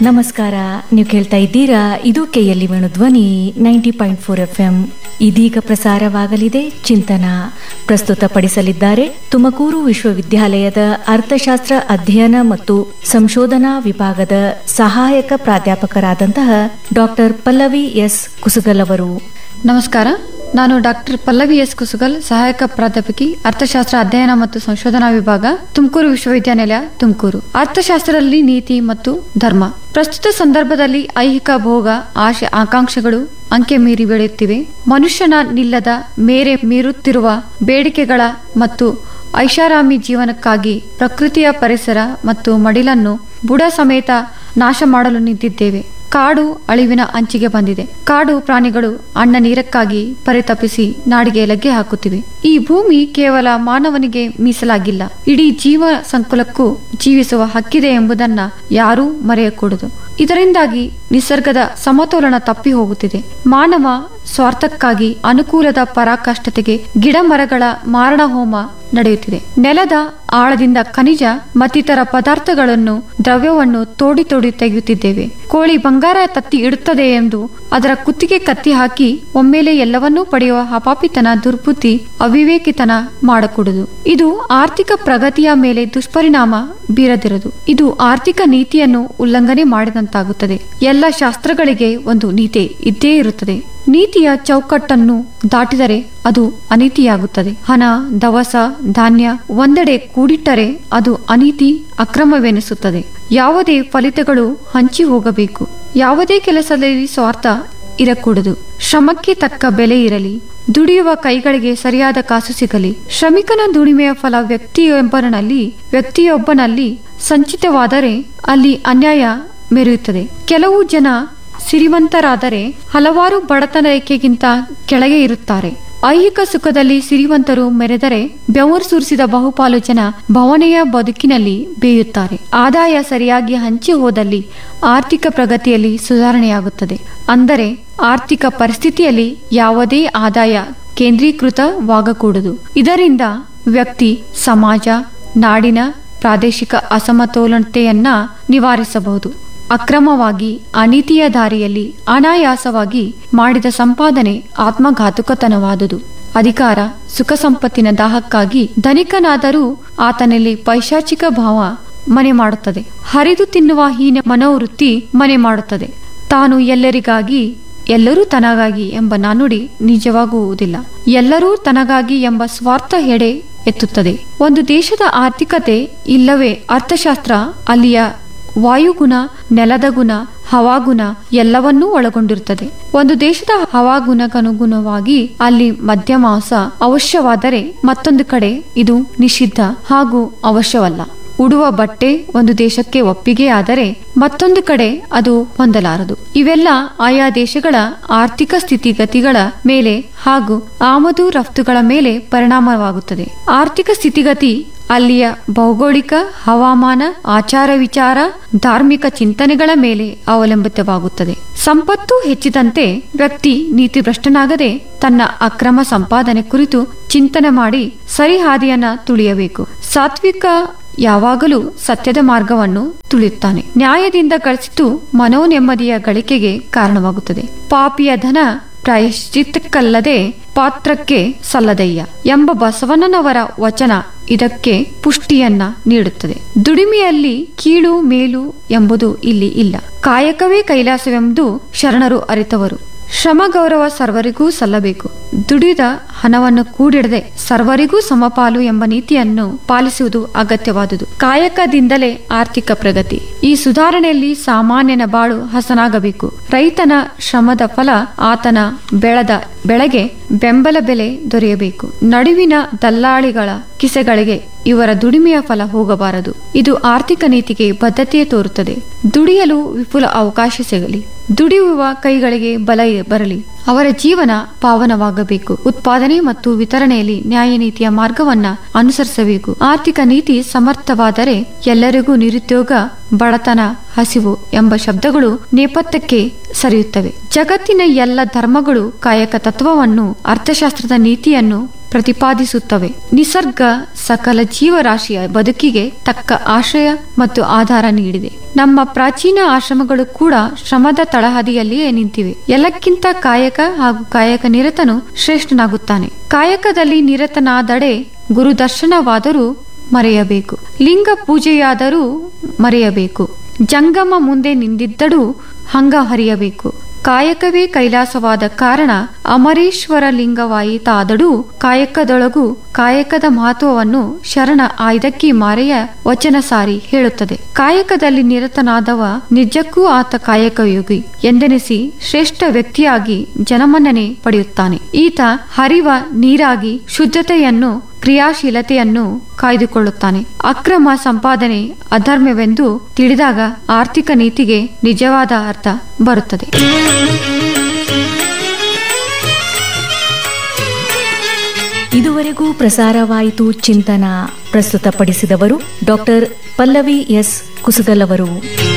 ನಮಸ್ಕಾರ ನೀವು ಕೇಳ್ತಾ ಇದ್ದೀರಾ ಇದು K L E Venu Dhwani ninety point four F M ಇದೀಗ ಪ್ರಸಾರವಾಗಲಿದೆ ಚಿಂತನ ಪ್ರಸ್ತುತಪಡಿಸಲಿದ್ದಾರೆ ತುಮಕೂರು ವಿಶ್ವವಿದ್ಯಾಲಯದ ಅರ್ಥಶಾಸ್ತ್ರ ಅಧ್ಯಯನ ಮತ್ತು ಸಂಶೋಧನಾ ವಿಭಾಗದ ಸಹಾಯಕ ಪ್ರಾಧ್ಯಾಪಕರಾದಂತಹ ಡಾಕ್ಟರ್ ಪಲ್ಲವಿ ಎಸ್ ಕುಸುಗಲ್ ಅವರು ನಮಸ್ಕಾರ ನಾನು ಡಾಕ್ಟರ್ ಪಲ್ಲವಿ ಎಸ್ ಕುಸುಗಲ್ ಸಹಾಯಕ ಪ್ರಾಧ್ಯಾಪಕಿ ಅರ್ಥಶಾಸ್ತ್ರ ಅಧ್ಯಯನ ಮತ್ತು ಸಂಶೋಧನಾ ವಿಭಾಗ ತುಮಕೂರು ವಿಶ್ವವಿದ್ಯಾನಿಲಯ ತುಮಕೂರು ಅರ್ಥಶಾಸ್ತ್ರದಲ್ಲಿ ನೀತಿ ಮತ್ತು ಧರ್ಮ ಪ್ರಸ್ತುತ ಸಂದರ್ಭದಲ್ಲಿ ಐಹಿಕ ಭೋಗ ಆಶೆ ಆಕಾಂಕ್ಷೆಗಳು ಅಂಕೆ ಮೀರಿ ಬೆಳೆಯುತ್ತಿವೆ ಮನುಷ್ಯನ ನಿಲ್ಲದ ಮೇರೆ ಮೀರುತ್ತಿರುವ ಬೇಡಿಕೆಗಳ ಮತ್ತು ಐಷಾರಾಮಿ ಜೀವನಕ್ಕಾಗಿ ಪ್ರಕೃತಿಯ ಪರಿಸರ ಮತ್ತು ಮಡಿಲನ್ನು ಬುಡ ಸಮೇತ ನಾಶ ಮಾಡಲು ನಿಂತಿದ್ದೇವೆ ಕಾಡು ಅಳಿವಿನ ಅಂಚಿಗೆ ಬಂದಿದೆ ಕಾಡು ಪ್ರಾಣಿಗಳು ಅಣ್ಣ ನೀರಕ್ಕಾಗಿ ಪರಿತಪಿಸಿ ನಾಡಿಗೆ ಲಗ್ಗೆ ಹಾಕುತ್ತಿವೆ ಈ ಭೂಮಿ ಕೇವಲ ಮಾನವನಿಗೆ ಮೀಸಲಾಗಿಲ್ಲ ಇಡೀ ಜೀವ ಸಂಕುಲಕ್ಕೂ ಜೀವಿಸುವ ಹಕ್ಕಿದೆ ಎಂಬುದನ್ನ ಯಾರೂ ಮರೆಯಕೂಡದು ಇದರಿಂದಾಗಿ ನಿಸರ್ಗದ ಸಮತೋಲನ ತಪ್ಪಿ ಹೋಗುತ್ತಿದೆ ಮಾನವ ಸ್ವಾರ್ಥಕ್ಕಾಗಿ ಅನುಕೂಲದ ಪರಾಕಾಷ್ಠತೆಗೆ ಗಿಡ ಮರಗಳ ಮಾರಣ ಹೋಮ ನಡೆಯುತ್ತಿದೆ ನೆಲದ ಆಳದಿಂದ ಖನಿಜ ಮತ್ತಿತರ ಪದಾರ್ಥಗಳನ್ನು ದ್ರವ್ಯವನ್ನು ತೋಡಿ ತೋಡಿ ತೆಗೆಯುತ್ತಿದ್ದೇವೆ ಕೋಳಿ ಬಂಗಾರ ತತ್ತಿ ಇಡುತ್ತದೆ ಎಂದು ಅದರ ಕುತ್ತಿಗೆ ಕತ್ತಿ ಹಾಕಿ ಒಮ್ಮೆಲೆ ಎಲ್ಲವನ್ನೂ ಪಡೆಯುವ ಹಪಾಪಿತನ ದುರ್ಬುದ್ಧಿ ಅವಿವೇಕಿತನ ಮಾಡಕೂಡದು ಇದು ಆರ್ಥಿಕ ಪ್ರಗತಿಯ ಮೇಲೆ ದುಷ್ಪರಿಣಾಮ ಬೀರದಿರದು ಇದು ಆರ್ಥಿಕ ನೀತಿಯನ್ನು ಉಲ್ಲಂಘನೆ ಮಾಡಿದಂತಾಗುತ್ತದೆ ಎಲ್ಲ ಶಾಸ್ತ್ರಗಳಿಗೆ ಒಂದು ನೀತಿ ಇದ್ದೇ ಇರುತ್ತದೆ ನೀತಿಯ ಚೌಕಟ್ಟನ್ನು ದಾಟಿದರೆ ಅದು ಅನೀತಿಯಾಗುತ್ತದೆ ಹಣ ದವಸ ಧಾನ್ಯ ಒಂದೆಡೆ ಕೂಡಿಟ್ಟರೆ ಅದು ಅನೀತಿ ಅಕ್ರಮವೆನಿಸುತ್ತದೆ ಯಾವುದೇ ಫಲಿತಗಳು ಹಂಚಿ ಹೋಗಬೇಕು ಯಾವುದೇ ಕೆಲಸದಲ್ಲಿ ಸ್ವಾರ್ಥ ಇರಕೂಡದು ಶ್ರಮಕ್ಕೆ ತಕ್ಕ ಬೆಲೆ ಇರಲಿ ದುಡಿಯುವ ಕೈಗಳಿಗೆ ಸರಿಯಾದ ಕಾಸು ಸಿಗಲಿ ಶ್ರಮಿಕನ ದುಡಿಮೆಯ ಫಲ ವ್ಯಕ್ತಿಯೊಬ್ಬನಲ್ಲಿ ವ್ಯಕ್ತಿಯೊಬ್ಬನಲ್ಲಿ ಸಂಚಿತವಾದರೆ ಅಲ್ಲಿ ಅನ್ಯಾಯ ಮೆರೆಯುತ್ತದೆ ಕೆಲವು ಜನ ಸಿರಿವಂತರಾದರೆ ಹಲವಾರು ಬಡತನ ರೇಖೆಗಿಂತ ಕೆಳಗೆ ಇರುತ್ತಾರೆ ಐಹಿಕ ಸುಖದಲ್ಲಿ ಸಿರಿವಂತರು ಮೆರೆದರೆ ಬೆವರು ಸುರಿಸಿದ ಬಹುಪಾಲು ಜನ ಭವನೆಯ ಬದುಕಿನಲ್ಲಿ ಬೇಯುತ್ತಾರೆ ಆದಾಯ ಸರಿಯಾಗಿ ಹಂಚಿ ಹೋದಲ್ಲಿ ಆರ್ಥಿಕ ಪ್ರಗತಿಯಲ್ಲಿ ಸುಧಾರಣೆಯಾಗುತ್ತದೆ ಅಂದರೆ ಆರ್ಥಿಕ ಪರಿಸ್ಥಿತಿಯಲ್ಲಿ ಯಾವುದೇ ಆದಾಯ ಕೇಂದ್ರೀಕೃತವಾಗಕೂಡದು ಇದರಿಂದ ವ್ಯಕ್ತಿ ಸಮಾಜ ನಾಡಿನ ಪ್ರಾದೇಶಿಕ ಅಸಮತೋಲನತೆಯನ್ನ ನಿವಾರಿಸಬಹುದು ಅಕ್ರಮವಾಗಿ ಅನೀತಿಯ ದಾರಿಯಲ್ಲಿ ಅನಾಯಾಸವಾಗಿ ಮಾಡಿದ ಸಂಪಾದನೆ ಆತ್ಮಘಾತುಕತನವಾದುದು ಅಧಿಕಾರ ಸುಖ ಸಂಪತ್ತಿನ ದಾಹಕ್ಕಾಗಿ ಧನಿಕನಾದರೂ ಆತನಲ್ಲಿ ಪೈಶಾಚಿಕ ಭಾವ ಮನೆ ಮಾಡುತ್ತದೆ ಹರಿದು ತಿನ್ನುವ ಹೀನ ಮನೋವೃತ್ತಿ ಮನೆ ಮಾಡುತ್ತದೆ ತಾನು ಎಲ್ಲರಿಗಾಗಿ ಎಲ್ಲರೂ ತನಗಾಗಿ ಎಂಬ ನಾನುಡಿ ನಿಜವಾಗುವುದಿಲ್ಲ ಎಲ್ಲರೂ ತನಗಾಗಿ ಎಂಬ ಸ್ವಾರ್ಥ ಹೆಡೆ ಎತ್ತುತ್ತದೆ ಒಂದು ದೇಶದ ಆರ್ಥಿಕತೆ ಇಲ್ಲವೇ ಅರ್ಥಶಾಸ್ತ್ರ ಅಲ್ಲಿಯ ವಾಯುಗುಣ ನೆಲದ ಗುಣ ಹವಾಗುಣ ಎಲ್ಲವನ್ನೂ ಒಳಗೊಂಡಿರುತ್ತದೆ ಒಂದು ದೇಶದ ಹವಾಗುಣಗನುಗುಣವಾಗಿ ಅಲ್ಲಿ ಮಧ್ಯಮಾಂಸ ಅವಶ್ಯವಾದರೆ ಮತ್ತೊಂದು ಕಡೆ ಇದು ನಿಷಿದ್ಧ ಹಾಗೂ ಅವಶ್ಯವಲ್ಲ ಉಡುವ ಬಟ್ಟೆ ಒಂದು ದೇಶಕ್ಕೆ ಒಪ್ಪಿಗೆ ಆದರೆ ಮತ್ತೊಂದು ಕಡೆ ಅದು ಹೊಂದಲಾರದು ಇವೆಲ್ಲ ಆಯಾ ದೇಶಗಳ ಆರ್ಥಿಕ ಸ್ಥಿತಿಗತಿಗಳ ಮೇಲೆ ಹಾಗೂ ಆಮದು ರಫ್ತುಗಳ ಮೇಲೆ ಪರಿಣಾಮವಾಗುತ್ತದೆ ಆರ್ಥಿಕ ಸ್ಥಿತಿಗತಿ ಅಲ್ಲಿಯ ಭೌಗೋಳಿಕ ಹವಾಮಾನ ಆಚಾರ ವಿಚಾರ ಧಾರ್ಮಿಕ ಚಿಂತನೆಗಳ ಮೇಲೆ ಅವಲಂಬಿತವಾಗುತ್ತದೆ ಸಂಪತ್ತು ಹೆಚ್ಚಿದಂತೆ ವ್ಯಕ್ತಿ ನೀತಿಭ್ರಷ್ಟನಾಗದೆ ತನ್ನ ಅಕ್ರಮ ಸಂಪಾದನೆ ಕುರಿತು ಚಿಂತನೆ ಮಾಡಿ ಸರಿಹಾದಿಯನ್ನ ತುಳಿಯಬೇಕು ಸಾತ್ವಿಕ ಯಾವಾಗಲೂ ಸತ್ಯದ ಮಾರ್ಗವನ್ನು ತುಳಿಯುತ್ತಾನೆ ನ್ಯಾಯದಿಂದ ಗಳಿಸಿತು ಮನೋನೆಮ್ಮದಿಯ ಗಳಿಕೆಗೆ ಕಾರಣವಾಗುತ್ತದೆ ಪಾಪಿಯ ಧನ ಪ್ರಾಯಶ್ಚಿತ್ತಕ್ಕಲ್ಲದೆ ಪಾತ್ರಕ್ಕೆ ಸಲ್ಲದಯ್ಯ ಎಂಬ ಬಸವಣ್ಣನವರ ವಚನ ಇದಕ್ಕೆ ಪುಷ್ಟಿಯನ್ನ ನೀಡುತ್ತದೆ ದುಡಿಮೆಯಲ್ಲಿ ಕೀಳು ಮೇಲು ಎಂಬುದು ಇಲ್ಲಿ ಇಲ್ಲ ಕಾಯಕವೇ ಕೈಲಾಸವೆಂಬುದು ಶರಣರು ಅರಿತವರು ಶ್ರಮ ಗೌರವ ಸರ್ವರಿಗೂ ಸಲ್ಲಬೇಕು ದುಡಿದ ಹಣವನ್ನು ಕೂಡಿಡದೆ ಸರ್ವರಿಗೂ ಸಮಪಾಲು ಎಂಬ ನೀತಿಯನ್ನು ಪಾಲಿಸುವುದು ಅಗತ್ಯವಾದುದು ಕಾಯಕದಿಂದಲೇ ಆರ್ಥಿಕ ಪ್ರಗತಿ ಈ ಸುಧಾರಣೆಯಲ್ಲಿ ಸಾಮಾನ್ಯನ ಬಾಳು ಹಸನಾಗಬೇಕು ರೈತನ ಶ್ರಮದ ಫಲ ಆತನ ಬೆಳೆದ ಬೆಳೆಗೆ ಬೆಂಬಲ ಬೆಲೆ ದೊರೆಯಬೇಕು ನಡುವಿನ ದಲ್ಲಾಳಿಗಳ ಕಿಸೆಗಳಿಗೆ ಇವರ ದುಡಿಮೆಯ ಫಲ ಹೋಗಬಾರದು ಇದು ಆರ್ಥಿಕ ನೀತಿಗೆ ಬದ್ಧತೆ ತೋರುತ್ತದೆ ದುಡಿಯಲು ವಿಪುಲ ಅವಕಾಶ ಸಿಗಲಿ ದುಡಿಯುವ ಕೈಗಳಿಗೆ ಬಲ ಬರಲಿ ಅವರ ಜೀವನ ಪಾವನವಾಗಬೇಕು ಉತ್ಪಾದನೆ ಮತ್ತು ವಿತರಣೆಯಲ್ಲಿ ನ್ಯಾಯ ನೀತಿಯ ಮಾರ್ಗವನ್ನ ಅನುಸರಿಸಬೇಕು ಆರ್ಥಿಕ ನೀತಿ ಸಮರ್ಥವಾದರೆ ಎಲ್ಲರಿಗೂ ನಿರುದ್ಯೋಗ ಬಡತನ ಹಸಿವು ಎಂಬ ಶಬ್ದಗಳು ನೇಪಥ್ಯಕ್ಕೆ ಸರಿಯುತ್ತವೆ ಜಗತ್ತಿನ ಎಲ್ಲ ಧರ್ಮಗಳು ಕಾಯಕ ತತ್ವವನ್ನು ಅರ್ಥಶಾಸ್ತ್ರದ ನೀತಿಯನ್ನು ಪ್ರತಿಪಾದಿಸುತ್ತವೆ ನಿಸರ್ಗ ಸಕಲ ಜೀವರಾಶಿಯ ಬದುಕಿಗೆ ತಕ್ಕ ಆಶ್ರಯ ಮತ್ತು ಆಧಾರ ನೀಡಿದೆ ನಮ್ಮ ಪ್ರಾಚೀನ ಆಶ್ರಮಗಳು ಕೂಡ ಶ್ರಮದ ತಳಹದಿಯಲ್ಲಿಯೇ ನಿಂತಿವೆ ಎಲ್ಲಕ್ಕಿಂತ ಕಾಯಕ ಹಾಗೂ ಕಾಯಕ ನಿರತನು ಶ್ರೇಷ್ಠನಾಗುತ್ತಾನೆ ಕಾಯಕದಲ್ಲಿ ನಿರತನಾದಡೆ ಗುರುದರ್ಶನವಾದರೂ ಮರೆಯಬೇಕು ಲಿಂಗ ಪೂಜೆಯಾದರೂ ಮರೆಯಬೇಕು ಜಂಗಮ ಮುಂದೆ ನಿಂದಿದ್ದಡು ಹಂಗ ಹರಿಯಬೇಕು ಕಾಯಕವೇ ಕೈಲಾಸವಾದ ಕಾರಣ ಅಮರೇಶ್ವರ ಲಿಂಗವಾಯಿತಾದಡು ಕಾಯಕದೊಳಗೂ ಕಾಯಕದ ಮಹತ್ವವನ್ನು ಶರಣ ಆಯ್ದಕ್ಕಿ ಮಾರೆಯ ವಚನ ಸಾರಿ ಹೇಳುತ್ತದೆ ಕಾಯಕದಲ್ಲಿ ನಿರತನಾದವ ನಿಜಕ್ಕೂ ಆತ ಕಾಯಕಯೋಗಿ ಎಂದೆನಿಸಿ ಶ್ರೇಷ್ಠ ವ್ಯಕ್ತಿಯಾಗಿ ಜನಮನ್ನಣೆ ಪಡೆಯುತ್ತಾನೆ ಈತ ಹರಿವ ನೀರಾಗಿ ಶುದ್ಧತೆಯನ್ನು ಕ್ರಿಯಾಶೀಲತೆಯನ್ನು ಕಾಯ್ದುಕೊಳ್ಳುತ್ತಾನೆ ಅಕ್ರಮ ಸಂಪಾದನೆ ಅಧರ್ಮವೆಂದು ತಿಳಿದಾಗ ಆರ್ಥಿಕ ನೀತಿಗೆ ನಿಜವಾದ ಅರ್ಥ ಬರುತ್ತದೆ ಇದುವರೆಗೂ ಪ್ರಸಾರವಾಯಿತು ಚಿಂತನ ಪ್ರಸ್ತುತಪಡಿಸಿದವರು ಡಾಕ್ಟರ್ ಪಲ್ಲವಿ ಎಸ್ ಕುಸುಗಲ್ ಅವರು